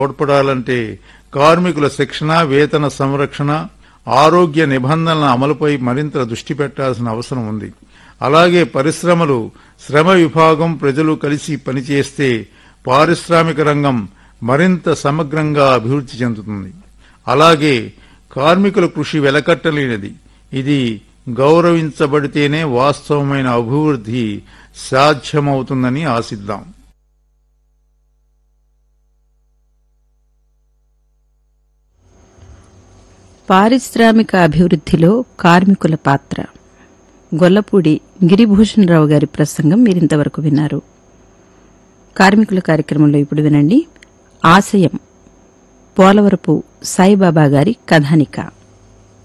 తోడ్పడాలంటే కార్మికుల శిక్షణ వేతన సంరక్షణ ఆరోగ్య నిబంధనల అమలుపై మరింత దృష్టి పెట్టాల్సిన అవసరం ఉంది అలాగే పరిశ్రమలు శ్రమ విభాగం ప్రజలు కలిసి పనిచేస్తే పారిశ్రామిక రంగం మరింత సమగ్రంగా అభివృద్ధి చెందుతుంది అలాగే కార్మికుల కృషి వెలకట్టలేనిది ఇది గౌరవించబడితేనే వాస్తవమైన అభివృద్ధి సాధ్యమవుతుందని ఆశిద్దాం పారిశ్రామిక అభివృద్ధిలో కార్మికుల పాత్ర గొల్లపూడి గిరిభూషణ్ రావు గారి ప్రసంగం మీరింతవరకు విన్నారు కార్మికుల కార్యక్రమంలో ఇప్పుడు వినండి ఆశయం పోలవరపు సాయిబాబా గారి కథానిక